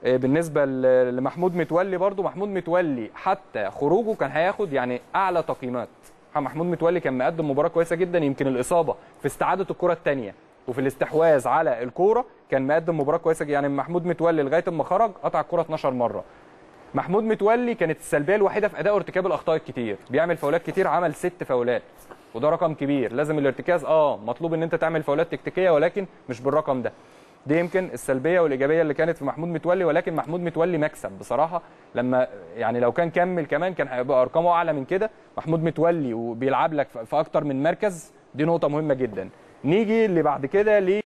آه، بالنسبه ل- لمحمود متولي برضو محمود متولي حتى خروجه كان هياخد يعني اعلى تقييمات محمود متولي كان مقدم مباراه كويسه جدا يمكن الاصابه في استعاده الكره الثانيه وفي الاستحواذ على الكوره كان مقدم مباراه كويسه يعني محمود متولي لغايه ما خرج قطع الكره 12 مره محمود متولي كانت السلبيه الوحيده في اداء ارتكاب الاخطاء الكتير بيعمل فاولات كتير عمل ست فاولات وده رقم كبير لازم الارتكاز اه مطلوب ان انت تعمل فاولات تكتيكيه ولكن مش بالرقم ده دي يمكن السلبيه والايجابيه اللي كانت في محمود متولي ولكن محمود متولي مكسب بصراحه لما يعني لو كان كمل كمان كان هيبقى ارقامه اعلى من كده محمود متولي وبيلعب لك في في اكتر من مركز دي نقطه مهمه جدا نيجي اللي بعد كده